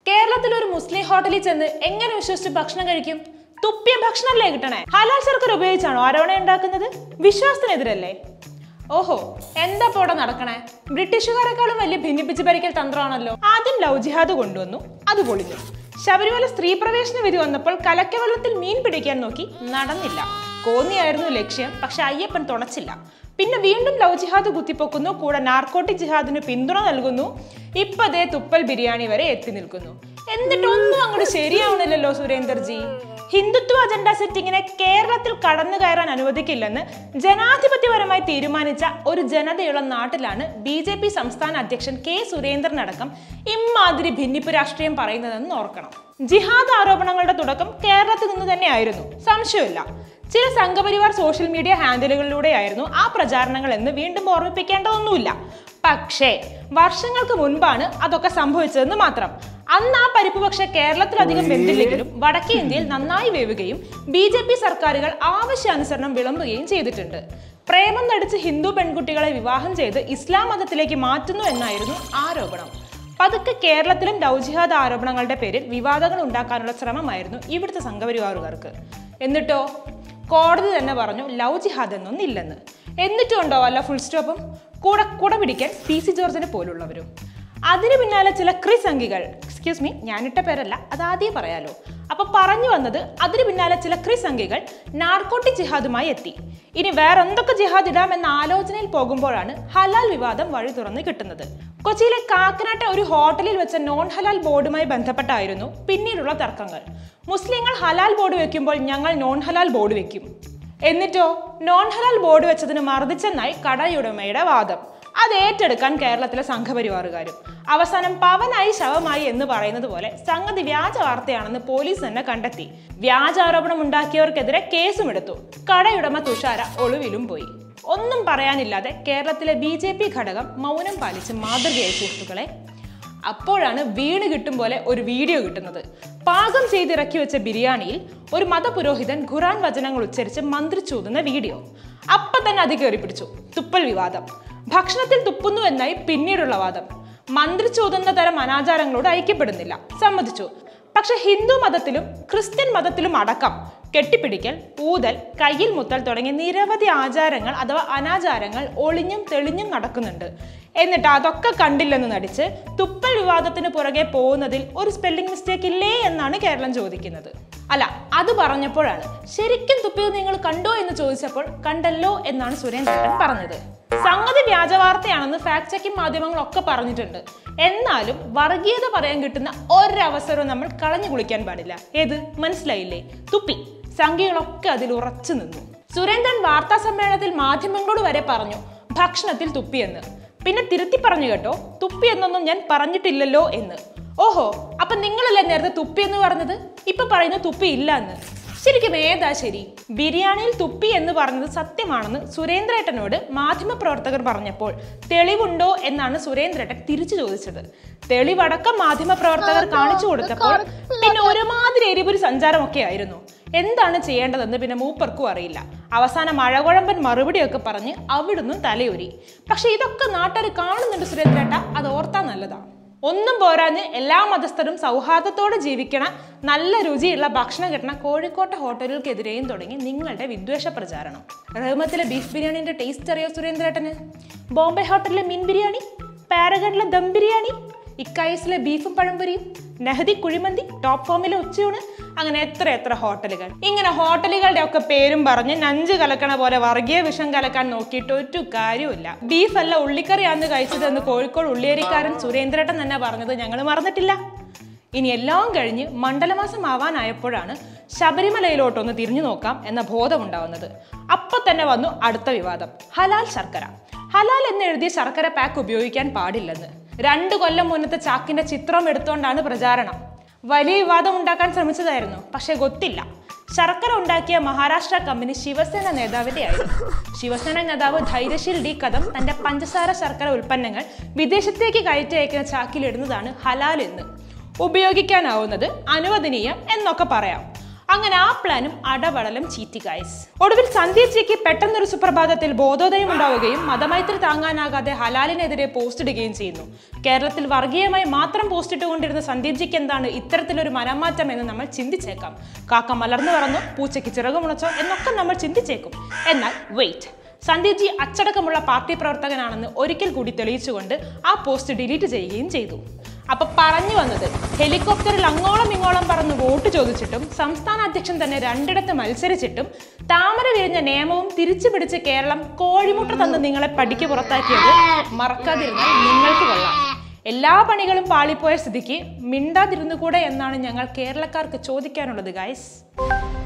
കേരളത്തിൽ ഒരു മുസ്ലിം ഹോട്ടലിൽ ചെന്ന് എങ്ങനെ വിശ്വസിച്ച് ഭക്ഷണം കഴിക്കും തുപ്പിയ ഭക്ഷണമല്ലേ കിട്ടണേ ഹലാൽ ശർക്കര ഉപയോഗിച്ചാണോ ആരോണ ഉണ്ടാക്കുന്നത് വിശ്വാസത്തിനെതിരല്ലേ ഓഹോ എന്താ ഇപ്പൊ ഇവിടെ നടക്കണേ ബ്രിട്ടീഷുകാരെക്കാളും വലിയ ഭിന്നിപ്പിച്ച് ഭരിക്കൽ തന്ത്രമാണല്ലോ ആദ്യം ലവ് ജിഹാദ് കൊണ്ടുവന്നു അത് പൊളിഞ്ഞു ശബരിമല സ്ത്രീ പ്രവേശന വിധി വന്നപ്പോൾ കലക്കവെള്ളത്തിൽ മീൻ പിടിക്കാൻ നോക്കി നടന്നില്ല കോന്നിയായിരുന്നു ലക്ഷ്യം പക്ഷെ അയ്യപ്പൻ തുണച്ചില്ല പിന്നെ വീണ്ടും ലവ് ജിഹാദ് കുത്തിപ്പൊക്കുന്നു കൂടെ നാർക്കോട്ടിക് ജിഹാദിന് പിന്തുണ നൽകുന്നു ഇപ്പൊ ദേ തുപ്പൽ ബിരിയാണി വരെ എത്തി നിൽക്കുന്നു എന്നിട്ടൊന്നും അങ്ങോട്ട് ശരിയാവണില്ലല്ലോ സുരേന്ദർജി ഹിന്ദുത്വ അജണ്ട സെറ്റിങ്ങിനെ കേരളത്തിൽ കടന്നു കയറാൻ അനുവദിക്കില്ലെന്ന് ജനാധിപത്യപരമായി തീരുമാനിച്ച ഒരു ജനതയുള്ള നാട്ടിലാണ് ബി ജെ പി സംസ്ഥാന അധ്യക്ഷൻ കെ സുരേന്ദ്രനടക്കം ഇമ്മാതിരി ഭിന്നിപ്പ് രാഷ്ട്രീയം പറയുന്നതെന്ന് ഓർക്കണം ജിഹാദ് ആരോപണങ്ങളുടെ തുടക്കം കേരളത്തിൽ നിന്ന് തന്നെയായിരുന്നു സംശയമില്ല ചില സംഘപരിവാർ സോഷ്യൽ മീഡിയ ഹാൻഡിലുകളിലൂടെയായിരുന്നു ആ പ്രചാരണങ്ങൾ എന്ന് വീണ്ടും ഓർമ്മിപ്പിക്കേണ്ടതൊന്നുമില്ല പക്ഷേ വർഷങ്ങൾക്ക് മുൻപാണ് അതൊക്കെ സംഭവിച്ചതെന്ന് മാത്രം അന്ന് ആ പരിപ്പ് പക്ഷെ കേരളത്തിലധികം വെന്തില്ലെങ്കിലും വടക്കേ ഇന്ത്യയിൽ നന്നായി വേവുകയും ബി ജെ പി സർക്കാരുകൾ ആവശ്യാനുസരണം വിളമ്പുകയും ചെയ്തിട്ടുണ്ട് പ്രേമം നടിച്ച് ഹിന്ദു പെൺകുട്ടികളെ വിവാഹം ചെയ്ത് ഇസ്ലാം മതത്തിലേക്ക് മാറ്റുന്നു എന്നായിരുന്നു ആരോപണം പതുക്കെ കേരളത്തിലും ലവ് ജിഹാദ് ആരോപണങ്ങളുടെ പേരിൽ വിവാദങ്ങൾ ഉണ്ടാക്കാനുള്ള ശ്രമമായിരുന്നു ഇവിടുത്തെ സംഘപരിവാറുകാർക്ക് എന്നിട്ടോ കോടതി തന്നെ പറഞ്ഞു ലവ് ജിഹാദ് എന്നൊന്നും ഇല്ലെന്ന് എന്നിട്ടും ഉണ്ടോ അല്ല ഫുൾ സ്റ്റോപ്പും കൂടെ കുട പിടിക്കാൻ പി സി ജോർജിനെ പോലുള്ളവരും അതിന് പിന്നാലെ ചില ക്രിസ് അങ്കികൾ എക്സ്ക്യൂസ് മീ ഞാനിട്ട പേരല്ല അത് ആദ്യം പറയാലോ അപ്പൊ പറഞ്ഞു വന്നത് അതിന് പിന്നാലെ ചില ക്രിസ് അങ്കികൾ നാർക്കോട്ടിക് ജിഹാദുമായി എത്തി ഇനി വേറെ എന്തൊക്കെ ജിഹാദ് ഇടാം എന്ന ആലോചനയിൽ പോകുമ്പോഴാണ് ഹലാൽ വിവാദം വഴി തുറന്ന് കിട്ടുന്നത് കൊച്ചിയിലെ കാക്കനാട്ടെ ഒരു ഹോട്ടലിൽ വെച്ച നോൺ ഹലാൽ ബോർഡുമായി ബന്ധപ്പെട്ടായിരുന്നു പിന്നീടുള്ള തർക്കങ്ങൾ മുസ്ലിങ്ങൾ ഹലാൽ ബോർഡ് വെക്കുമ്പോൾ ഞങ്ങൾ നോൺ ഹലാൽ ബോർഡ് വെക്കും എന്നിട്ടോ നോൺ ഹലാൽ ബോർഡ് വെച്ചതിന് മർദ്ദിച്ചെന്നായി കടയുടമയുടെ വാദം അത് ഏറ്റെടുക്കാൻ കേരളത്തിലെ സംഘപരിവാറുകാരും അവസാനം പവനായി ശവമായി എന്ന് പറയുന്നത് പോലെ സംഗതി വ്യാജ വാർത്തയാണെന്ന് പോലീസ് തന്നെ കണ്ടെത്തി വ്യാജാരോപണം ഉണ്ടാക്കിയവർക്കെതിരെ കേസും എടുത്തു കടയുടമ തുഷാര ഒളിവിലും പോയി ഒന്നും പറയാനില്ലാതെ കേരളത്തിലെ ബി ജെ പി ഘടകം മൗനം പാലിച്ച് മാതൃകയായി സുഹൃത്തുക്കളെ അപ്പോഴാണ് വീണ് കിട്ടും പോലെ ഒരു വീഡിയോ കിട്ടുന്നത് പാകം ചെയ്തിറക്കി വെച്ച ബിരിയാണിയിൽ ഒരു മതപുരോഹിതൻ ഖുറാൻ വചനങ്ങൾ ഉച്ചരിച്ച് മന്ത്രിച്ചൂതുന്ന വീഡിയോ അപ്പൊ തന്നെ അത് കയറി പിടിച്ചു തുപ്പൽ വിവാദം ഭക്ഷണത്തിൽ തുപ്പുന്നു എന്നായി പിന്നീടുള്ള വാദം മന്ത്രിച്ചൂതുന്ന തരം അനാചാരങ്ങളോട് ഐക്യപ്പെടുന്നില്ല സമ്മതിച്ചു പക്ഷെ ഹിന്ദു മതത്തിലും ക്രിസ്ത്യൻ മതത്തിലും അടക്കം കെട്ടിപ്പിടിക്കൽ ഊതൽ കയ്യിൽ മുത്തൽ തുടങ്ങിയ നിരവധി ആചാരങ്ങൾ അഥവാ അനാചാരങ്ങൾ ഒളിഞ്ഞും തെളിഞ്ഞും നടക്കുന്നുണ്ട് എന്നിട്ട് അതൊക്കെ കണ്ടില്ലെന്ന് നടിച്ച് തുപ്പൽ വിവാദത്തിന് പുറകെ പോകുന്നതിൽ ഒരു സ്പെല്ലിംഗ് മിസ്റ്റേക്ക് ഇല്ലേ എന്നാണ് കേരളം ചോദിക്കുന്നത് അല്ല അത് പറഞ്ഞപ്പോഴാണ് ശരിക്കും തുപ്പിയത് നിങ്ങൾ കണ്ടോ എന്ന് ചോദിച്ചപ്പോൾ കണ്ടല്ലോ എന്നാണ് സുരേന്ദ്രൻ പറഞ്ഞത് സംഗതി വ്യാജവാർത്തയാണെന്ന് ഫാക്ട് ചെക്കിംഗ് മാധ്യമങ്ങളൊക്കെ പറഞ്ഞിട്ടുണ്ട് എന്നാലും വർഗീയത പറയാൻ കിട്ടുന്ന ഒരവസരവും നമ്മൾ കളഞ്ഞു കുളിക്കാൻ പാടില്ല ഏത് മനസ്സിലായില്ലേ തുപ്പി സംഖ്യകളൊക്കെ അതിൽ ഉറച്ചു നിന്നു സുരേന്ദ്രൻ വാർത്താ സമ്മേളനത്തിൽ മാധ്യമങ്ങളോട് വരെ പറഞ്ഞു ഭക്ഷണത്തിൽ തുപ്പിയെന്ന് പിന്നെ തിരുത്തി പറഞ്ഞു കേട്ടോ തുപ്പി എന്നൊന്നും ഞാൻ പറഞ്ഞിട്ടില്ലല്ലോ എന്ന് ഓഹോ അപ്പൊ നിങ്ങളല്ലേ നേരത്തെ തുപ്പി എന്ന് പറഞ്ഞത് ഇപ്പൊ പറയുന്നു തുപ്പി ഇല്ല എന്ന് ശരിക്കും ഏതാ ശരി ബിരിയാണിയിൽ തുപ്പി എന്ന് പറഞ്ഞത് സത്യമാണെന്ന് സുരേന്ദ്രേട്ടനോട് മാധ്യമപ്രവർത്തകർ പറഞ്ഞപ്പോൾ തെളിവുണ്ടോ എന്നാണ് സുരേന്ദ്രേട്ടൻ തിരിച്ചു ചോദിച്ചത് തെളിവടക്കം മാധ്യമപ്രവർത്തകർ കാണിച്ചു കൊടുത്തപ്പോൾ പിന്നെ ഒരുമാതിരി എരിപൊരി സഞ്ചാരമൊക്കെ ആയിരുന്നു എന്താണ് ചെയ്യേണ്ടതെന്ന് പിന്നെ മൂപ്പർക്കും അറിയില്ല അവസാനം മഴകുഴമ്പൻ മറുപടിയൊക്കെ പറഞ്ഞ് അവിടുന്ന് തലയൊരി പക്ഷെ ഇതൊക്കെ നാട്ടുകാർ കാണുന്നുണ്ട് സുരേന്ദ്രേട്ട അത് ഓർത്താൻ നല്ലതാണ് ഒന്നും പോരാഞ്ഞ് എല്ലാ മതസ്ഥരും സൗഹാർദ്ദത്തോടെ ജീവിക്കണ നല്ല രുചിയുള്ള ഭക്ഷണം കിട്ടണ കോഴിക്കോട്ടെ ഹോട്ടലുകൾക്കെതിരെയും തുടങ്ങി നിങ്ങളുടെ വിദ്വേഷ പ്രചാരണം റഹ്മത്തിലെ ബീഫ് ബിരിയാണിന്റെ ടേസ്റ്റ് അറിയോ സുരേന്ദ്രേട്ടന് ബോംബെ ഹോട്ടലിലെ മീൻ ബിരിയാണി പാരഗണിലെ ദം ബിരിയാണി ഇക്കായസിലെ ബീഫും പഴംപൊരിയും നെഹദി കുഴിമന്തി ടോപ്പ് ഫോമിലെ ഉച്ചയൂണ് അങ്ങനെ എത്ര എത്ര ഹോട്ടലുകൾ ഇങ്ങനെ ഹോട്ടലുകളുടെ ഒക്കെ പേരും പറഞ്ഞ് നഞ്ച് കലക്കണ പോലെ വർഗീയ വിഷം കലക്കാൻ നോക്കിയിട്ട് ഒരു കാര്യമില്ല ബീഫ് അല്ല ഉള്ളിക്കറിയാന്ന് കഴിച്ചതെന്ന് കോഴിക്കോട് ഉള്ളിയേരിക്കാരൻ സുരേന്ദ്രേട്ടൻ തന്നെ പറഞ്ഞത് ഞങ്ങൾ മറന്നിട്ടില്ല ഇനി എല്ലാം കഴിഞ്ഞ് മണ്ഡലമാസം ആവാനായപ്പോഴാണ് ശബരിമലയിലോട്ടൊന്ന് തിരിഞ്ഞു നോക്കാം എന്ന ബോധമുണ്ടാവുന്നത് അപ്പൊ തന്നെ വന്നു അടുത്ത വിവാദം ഹലാൽ ശർക്കര ഹലാൽ എന്ന് എഴുതിയ ശർക്കര പാക്ക് ഉപയോഗിക്കാൻ പാടില്ലെന്ന് രണ്ടു കൊല്ലം മുന്നത്തെ ചാക്കിന്റെ ചിത്രം എടുത്തുകൊണ്ടാണ് പ്രചാരണം വലിയ വിവാദം ഉണ്ടാക്കാൻ ശ്രമിച്ചതായിരുന്നു പക്ഷെ ഗൊത്തില്ല ശർക്കര ഉണ്ടാക്കിയ മഹാരാഷ്ട്ര കമ്പനി ശിവസേന നേതാവിന്റെ ആയിരുന്നു ശിവസേന നേതാവ് ധൈര്യശീൽ ഡി കദം തന്റെ പഞ്ചസാര ശർക്കര ഉൽപ്പന്നങ്ങൾ വിദേശത്തേക്ക് കയറ്റി അയക്കുന്ന ചാക്കിലിടുന്നതാണ് ഹലാൽ എന്ന് ഉപയോഗിക്കാനാവുന്നത് അനുവദനീയം എന്നൊക്കെ പറയാം അങ്ങനെ ആ പ്ലാനും അടവളലും ചീറ്റി ഗൈസ് ഒടുവിൽ സന്ദീപ് ജിക്ക് പെട്ടെന്നൊരു സുപ്രഭാതത്തിൽ ബോധോദയം ഉണ്ടാവുകയും മതമൈത്രി താങ്ങാനാകാതെ ഹലാലിനെതിരെ പോസ്റ്റ് ഇടുകയും ചെയ്യുന്നു കേരളത്തിൽ വർഗീയമായി മാത്രം പോസ്റ്റ് ഇട്ടുകൊണ്ടിരുന്ന സന്ദീപ് ജിക്ക് എന്താണ് ഇത്തരത്തിലൊരു മനംമാറ്റം എന്ന് നമ്മൾ ചിന്തിച്ചേക്കാം കാക്ക മലർന്നു പറന്നു പൂച്ചയ്ക്ക് ചിറകുമുളച്ചോ എന്നൊക്കെ നമ്മൾ ചിന്തിച്ചേക്കും എന്നാൽ വെയിറ്റ് സന്ദീപ് ജി അച്ചടക്കമുള്ള പാർട്ടി പ്രവർത്തകനാണെന്ന് ഒരിക്കൽ കൂടി തെളിയിച്ചുകൊണ്ട് ആ പോസ്റ്റ് ഡിലീറ്റ് ചെയ്യുകയും ചെയ്തു അപ്പൊ പറഞ്ഞു വന്നത് ഹെലികോപ്റ്ററിൽ അങ്ങോളം ഇങ്ങോളം പറന്ന് വോട്ട് ചോദിച്ചിട്ടും സംസ്ഥാന അധ്യക്ഷൻ തന്നെ രണ്ടിടത്ത് മത്സരിച്ചിട്ടും താമര വിരിഞ്ഞ നിയമവും തിരിച്ചു പിടിച്ച് കേരളം കോഴിമുട്ട തന്ന് നിങ്ങളെ പടിക്ക് പുറത്താക്കിയത് മറക്കാതിരുന്നാൽ നിങ്ങൾക്ക് കൊള്ളാം എല്ലാ പണികളും പാളിപ്പോയ സ്ഥിതിക്ക് മിണ്ടാതിരുന്നുകൂടെ എന്നാണ് ഞങ്ങൾ കേരളക്കാർക്ക് ചോദിക്കാനുള്ളത് ഗൈസ്